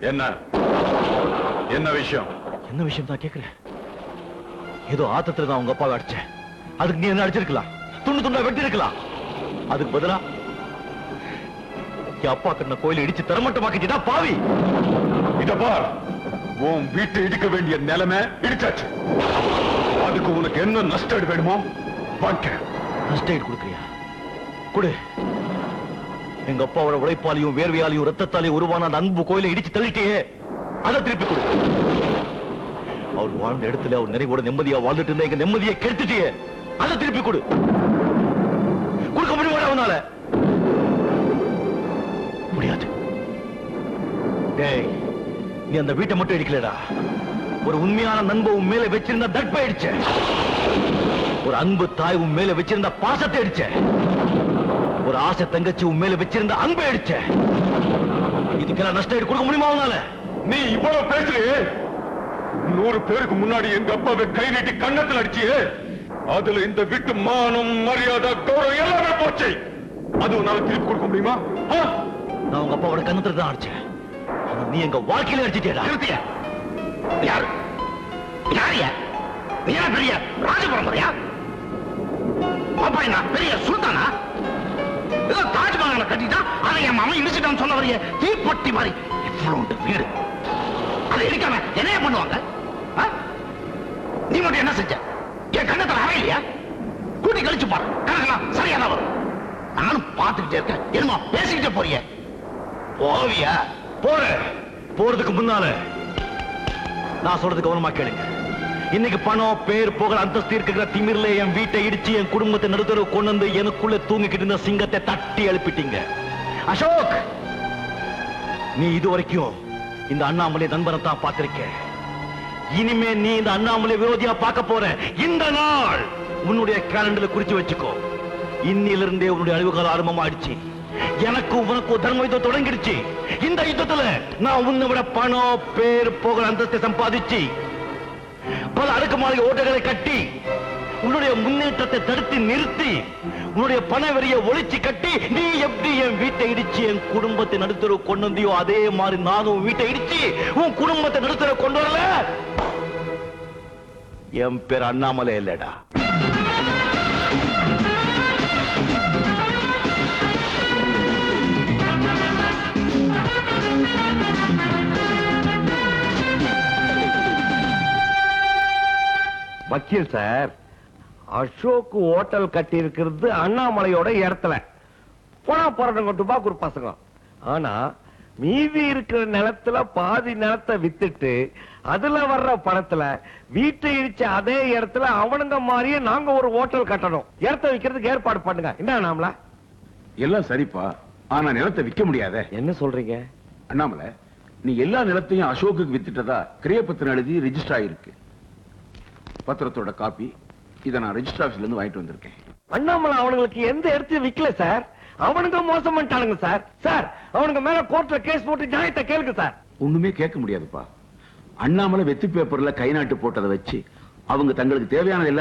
என்ன என்ன விஷயம் என்ன விஷயம் தான் கேக்குறேன் ஏதோ ஆத்தத்துல தான் உங்க அப்பாவை அடிச்சேன் அதுக்கு நீ என்ன அடிச்சிருக்கலாம் துண்டு துண்டா வெட்டி இருக்கலாம் அதுக்கு பதிலா என் அப்பா கண்ண கோயில இடிச்சு தரமட்டமாக்கிட்டா பாவி இத பார் உன் வீட்டை இடிக்க வேண்டிய நிலைமை இடிச்சாச்சு அதுக்கு உனக்கு என்ன நஷ்டம் வேணுமோ வாங்க நஷ்டம் கொடுக்குறியா கொடு எங்க அப்பாவோட உழைப்பாலையும் வேர்வையாலையும் ரத்தத்தாலையும் உருவான அந்த அன்பு கோயிலை இடிச்சு தள்ளிட்டியே அதை திருப்பி கொடு அவர் வாழ்ந்த இடத்துல அவர் நிறைவோட நிம்மதியா வாழ்ந்துட்டு இருந்த எங்க நிம்மதியை கெடுத்துட்டியே அதை திருப்பி கொடு கொடுக்க முடியுமா அவனால முடியாது டேய் நீ அந்த வீட்டை மட்டும் இடிக்கலடா ஒரு உண்மையான நண்பன் உன் மேல வச்சிருந்த தட்பை அடிச்ச ஒரு அன்பு தாய் உன் மேல வச்சிருந்த பாசத்தை அடிச்ச ஒரு ஆசை தங்கச்சி உன் மேல வச்சிருந்த அன்பை அடிச்ச இதுக்கெல்லாம் நஷ்டம் ஈடு கொடுக்க முடியுமா அவனால நீ இவ்வளவு பேசுறியே நூறு பேருக்கு முன்னாடி எங்க அப்பாவை கை நீட்டி கண்ணத்தில் அடிச்சியே அதுல இந்த வீட்டு மானம் மரியாதை கௌரவம் எல்லாமே போச்சு அது உன்னால திருப்பி கொடுக்க முடியுமா ஆ? நான் உங்க அப்பாவோட கண்ணத்துல தான் அடிச்சேன் ஆனா நீ எங்க வாழ்க்கையில அடிச்சிட்டியடா நிறுத்திய யாரு யாரியா நீ என்ன பெரிய ராஜபரம்பரையா அப்பா என்ன பெரிய சுல்தானா ஏதோ தாஜ்மஹாலை கட்டிட்டா அதை என் மாமன் இடிச்சிட்டான்னு சொல்ல வரைய தீப்பொட்டி மாதிரி இவ்வளவு வீடு அதை இடிக்காம என்னைய பண்ணுவாங்க ஆ? நீ மட்டும் என்ன செஞ்ச என் கண்ணத்துல அறை இல்லையா கூட்டி கழிச்சு பாரு கணக்கெல்லாம் சரியா தான் வரும் நானும் பார்த்துக்கிட்டே இருக்கேன் என்னமோ பேசிக்கிட்டே போறிய போவியா போறேன் போறதுக்கு முன்னால நான் சொல்றது கவனமா கேளுங்க இன்னைக்கு பணம் பேர் புகழ் அந்தஸ்து இருக்கிற திமிர்ல என் வீட்டை இடிச்சு என் குடும்பத்தை நடுத்தரவு கொண்டு வந்து எனக்குள்ள தூங்கிக்கிட்டு இருந்த சிங்கத்தை தட்டி எழுப்பிட்டீங்க அசோக் நீ இது வரைக்கும் இந்த அண்ணாமலை நண்பனை தான் பார்த்திருக்க இனிமே நீ இந்த அண்ணாமலை விரோதியா பார்க்க போற இந்த நாள் உன்னுடைய கேலண்டர்ல குறிச்சு வச்சுக்கோ இன்னிலிருந்தே உன்னுடைய அழிவுகால ஆரம்பமாயிடுச்சு எனக்கும் உனக்கும் தர்ம யுத்தம் தொடங்கிடுச்சு இந்த யுத்தத்துல நான் உன்னை விட பணம் பேர் புகழ் அந்தஸ்தை சம்பாதிச்சு பல அடுக்குமாளிகை ஓட்டைகளை கட்டி உன்னுடைய முன்னேற்றத்தை தடுத்து நிறுத்தி உன்னுடைய பண வெறிய ஒளிச்சு கட்டி நீ எப்படி என் வீட்டை இடிச்சு என் குடும்பத்தை நடுத்தர கொண்டு வந்தியோ அதே மாதிரி நானும் உன் வீட்டை இடிச்சு உன் குடும்பத்தை நடுத்தர கொண்டு வரல என் பேர் அண்ணாமலை இல்லடா வக்கீல் சார் அசோக் ஹோட்டல் கட்டி இருக்கிறது அண்ணாமலையோட இடத்துல போனா போராட்டம் டுபாக்கூர் பசங்க ஆனா மீதி இருக்கிற நிலத்துல பாதி நிலத்தை வித்துட்டு அதுல வர்ற பணத்துல வீட்டை இடிச்ச அதே இடத்துல அவனுங்க மாதிரியே நாங்க ஒரு ஹோட்டல் கட்டணும் இடத்த விக்கிறதுக்கு ஏற்பாடு பண்ணுங்க என்ன அண்ணாமலை எல்லாம் சரிப்பா ஆனா நிலத்தை விக்க முடியாதே என்ன சொல்றீங்க அண்ணாமலை நீ எல்லா நிலத்தையும் அசோக்குக்கு வித்துட்டதா கிரியப்பத்திரம் எழுதி ரெஜிஸ்டர் ஆயிருக்கு பத்திரத்தோட காப்பி இதை நான் ரெஜிஸ்டர் ஆபீஸ்ல இருந்து வாங்கிட்டு வந்திருக்கேன் அண்ணாமலை அவனுங்களுக்கு எந்த இடத்தையும் விக்கல சார் அவனுங்க மோசம் பண்ணிட்டானுங்க சார் சார் அவனுங்க மேல கோர்ட்ல கேஸ் போட்டு நியாயத்தை கேளுங்க சார் ஒண்ணுமே கேட்க முடியாதுப்பா அண்ணாமலை வெத்து பேப்பர்ல கை நாட்டு போட்டதை வச்சு அவங்க தங்களுக்கு தேவையான எல்லா